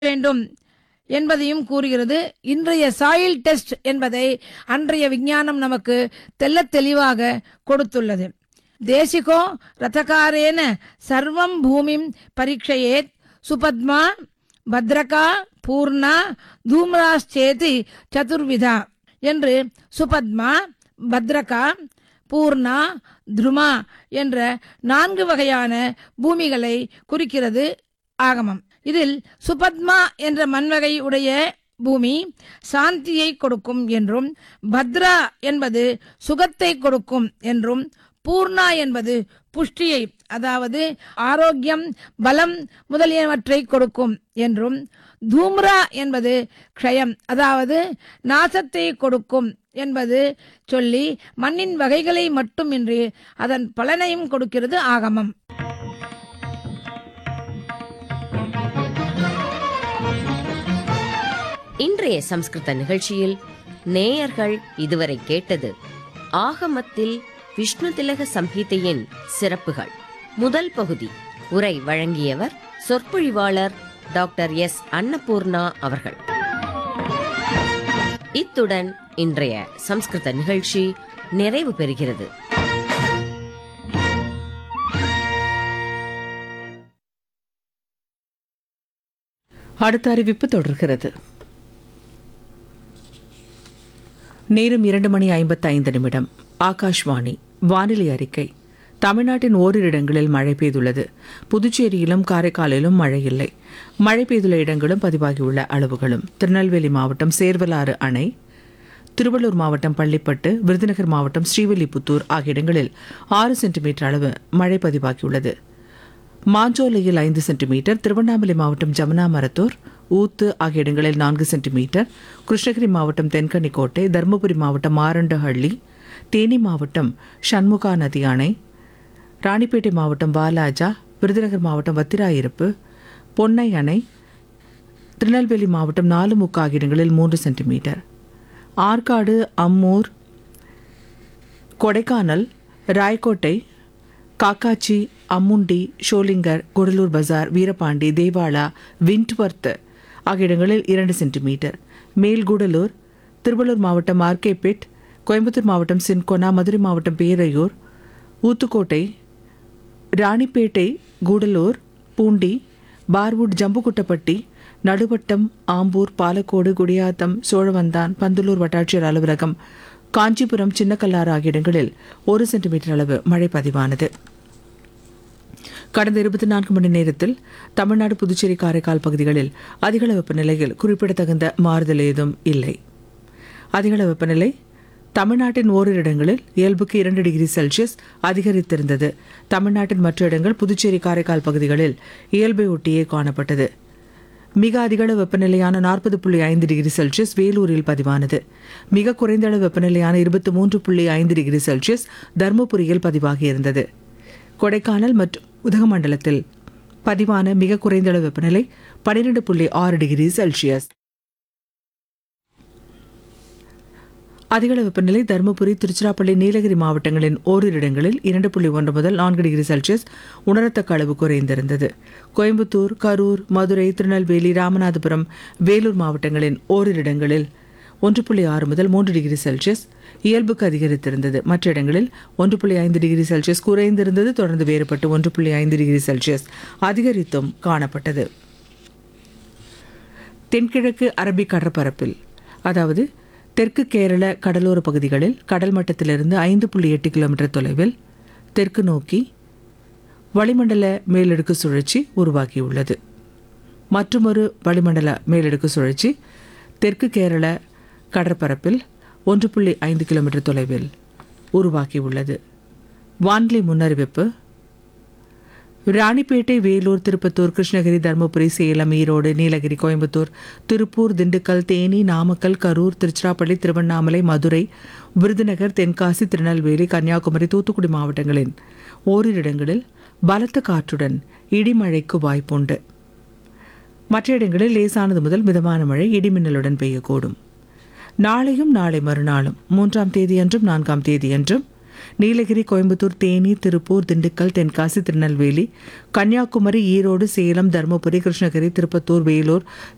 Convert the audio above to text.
வேண்டும் என்பதையும் கூறுகிறது இன்றைய சாயில் டெஸ்ட் என்பதை அன்றைய விஞ்ஞானம் நமக்கு தெள்ளத் தெளிவாக கொடுத்துள்ளது தேசிகோ ரதகாரேன சர்வம் பூமிம் பரீட்சையேத் சுபத்மா பத்ரகா பூர்ணா தூம்ராஸ்சேதி சதுர்விதா என்று சுபத்மா பத்ரகா பூர்ணா துருமா என்ற நான்கு வகையான பூமிகளை குறிக்கிறது ஆகமம் இதில் சுபத்மா என்ற மண்வகை உடைய பூமி சாந்தியை கொடுக்கும் என்றும் பத்ரா என்பது சுகத்தை கொடுக்கும் என்றும் பூர்ணா என்பது புஷ்டியை அதாவது ஆரோக்கியம் பலம் முதலியவற்றை கொடுக்கும் என்றும் தூம்ரா என்பது க்ஷயம் அதாவது நாசத்தை கொடுக்கும் என்பது சொல்லி மண்ணின் வகைகளை மட்டுமின்றி அதன் பலனையும் கொடுக்கிறது ஆகமம் இன்றைய சம்ஸ்கிருத நிகழ்ச்சியில் நேயர்கள் இதுவரை கேட்டது ஆகமத்தில் விஷ்ணு திலக சம்ஹிதையின் சிறப்புகள் முதல் பகுதி உரை வழங்கியவர் சொற்பொழிவாளர் டாக்டர் எஸ் அன்னபூர்ணா அவர்கள் இத்துடன் இன்றைய சம்ஸ்கிருத நிகழ்ச்சி நிறைவு பெறுகிறது அடுத்த அறிவிப்பு தொடர்கிறது நேரம் இரண்டு மணி ஐம்பத்தைந்து நிமிடம் ஆகாஷ்வாணி வானிலை அறிக்கை தமிழ்நாட்டின் ஓரிரு இடங்களில் மழை பெய்துள்ளது புதுச்சேரியிலும் காரைக்காலிலும் மழை இல்லை மழை பெய்துள்ள இடங்களும் பதிவாகியுள்ள அளவுகளும் திருநெல்வேலி மாவட்டம் சேர்வலாறு அணை திருவள்ளூர் மாவட்டம் பள்ளிப்பட்டு விருதுநகர் மாவட்டம் ஸ்ரீவில்லிபுத்தூர் ஆகிய இடங்களில் ஆறு சென்டிமீட்டர் அளவு மழை பதிவாகியுள்ளது மாஞ்சோலையில் ஐந்து சென்டிமீட்டர் திருவண்ணாமலை மாவட்டம் ஜமுனா மரத்தூர் ஊத்து ஆகிய இடங்களில் நான்கு சென்டிமீட்டர் கிருஷ்ணகிரி மாவட்டம் தென்கனிக்கோட்டை தருமபுரி மாவட்டம் மாரண்டஹள்ளி தேனி மாவட்டம் சண்முகா நதி அணை ராணிப்பேட்டை மாவட்டம் வாலாஜா விருதுநகர் மாவட்டம் வத்திராயிருப்பு பொன்னை அணை திருநெல்வேலி மாவட்டம் நாலுமுக்கு ஆகிய இடங்களில் மூன்று சென்டிமீட்டர் ஆற்காடு அம்மூர் கொடைக்கானல் ராய்கோட்டை காக்காச்சி அம்முண்டி ஷோலிங்கர் கொடலூர் பஜார் வீரபாண்டி தேவாலா விண்ட்வர்த் ஆகிய இடங்களில் இரண்டு சென்டிமீட்டர் மேல்கூடலூர் திருவள்ளூர் மாவட்டம் ஆர்கேபேட் கோயம்புத்தூர் மாவட்டம் சின்கொனா மதுரை மாவட்டம் பேரையூர் ஊத்துக்கோட்டை ராணிப்பேட்டை கூடலூர் பூண்டி பார்வுட் ஜம்புகுட்டப்பட்டி நடுவட்டம் ஆம்பூர் பாலக்கோடு குடியாத்தம் சோழவந்தான் பந்தலூர் வட்டாட்சியர் அலுவலகம் காஞ்சிபுரம் சின்னக்கல்லாறு ஆகிய இடங்களில் ஒரு சென்டிமீட்டர் அளவு மழை பதிவானது கடந்த இருபத்தி நான்கு மணி நேரத்தில் தமிழ்நாடு புதுச்சேரி காரைக்கால் பகுதிகளில் அதிகள வெப்பநிலையில் குறிப்பிடத்தகுந்த மாறுதல் ஏதும் இல்லை அதிகள வெப்பநிலை தமிழ்நாட்டின் ஓரிரு இடங்களில் இயல்புக்கு இரண்டு டிகிரி செல்சியஸ் அதிகரித்திருந்தது தமிழ்நாட்டின் மற்ற இடங்கள் புதுச்சேரி காரைக்கால் பகுதிகளில் இயல்பை ஒட்டியே காணப்பட்டது மிக அதிகளவு வெப்பநிலையான நாற்பது புள்ளி ஐந்து டிகிரி செல்சியஸ் வேலூரில் பதிவானது மிக குறைந்த அளவு வெப்பநிலையான இருபத்தி மூன்று புள்ளி ஐந்து டிகிரி செல்சியஸ் தருமபுரியில் பதிவாகியிருந்தது கொடைக்கானல் மற்றும் உதகமண்டலத்தில் பதிவான மிக குறைந்த அளவு வெப்பநிலை பன்னிரண்டு புள்ளி ஆறு டிகிரி செல்சியஸ் அதிகளவு வெப்பநிலை தருமபுரி திருச்சிராப்பள்ளி நீலகிரி மாவட்டங்களின் ஓரிரு இடங்களில் இரண்டு புள்ளி ஒன்று முதல் நான்கு டிகிரி செல்சியஸ் உணரத்தக்க அளவு குறைந்திருந்தது கோயம்புத்தூர் கரூர் மதுரை திருநெல்வேலி ராமநாதபுரம் வேலூர் மாவட்டங்களின் ஓரிரு இடங்களில் ஒன்று புள்ளி ஆறு முதல் மூன்று டிகிரி செல்சியஸ் இயல்புக்கு அதிகரித்திருந்தது மற்ற இடங்களில் ஒன்று புள்ளி ஐந்து டிகிரி செல்சியஸ் குறைந்திருந்தது தொடர்ந்து வேறுபட்டு ஒன்று புள்ளி ஐந்து டிகிரி செல்சியஸ் அதிகரித்தும் காணப்பட்டது தென்கிழக்கு அரபிக் கடற்பரப்பில் அதாவது தெற்கு கேரள கடலோர பகுதிகளில் கடல் மட்டத்திலிருந்து ஐந்து புள்ளி எட்டு கிலோமீட்டர் தொலைவில் தெற்கு நோக்கி வளிமண்டல மேலடுக்கு சுழற்சி உருவாகியுள்ளது மற்றுமொரு வளிமண்டல மேலடுக்கு சுழற்சி தெற்கு கேரள கடற்பரப்பில் ஒன்று புள்ளி ஐந்து கிலோமீட்டர் தொலைவில் உருவாகியுள்ளது வானிலை முன்னறிவிப்பு ராணிப்பேட்டை வேலூர் திருப்பத்தூர் கிருஷ்ணகிரி தருமபுரி சேலம் ஈரோடு நீலகிரி கோயம்புத்தூர் திருப்பூர் திண்டுக்கல் தேனி நாமக்கல் கரூர் திருச்சிராப்பள்ளி திருவண்ணாமலை மதுரை விருதுநகர் தென்காசி திருநெல்வேலி கன்னியாகுமரி தூத்துக்குடி மாவட்டங்களின் ஓரிரு இடங்களில் பலத்த காற்றுடன் இடிமழைக்கு வாய்ப்புண்டு மற்ற இடங்களில் லேசானது முதல் மிதமான மழை இடிமின்னலுடன் பெய்யக்கூடும் நாளையும் நாளை மறுநாளும் மூன்றாம் தேதியன்றும் நான்காம் தேதியன்றும் நீலகிரி கோயம்புத்தூர் தேனி திருப்பூர் திண்டுக்கல் தென்காசி திருநெல்வேலி கன்னியாகுமரி ஈரோடு சேலம் தருமபுரி கிருஷ்ணகிரி திருப்பத்தூர் வேலூர்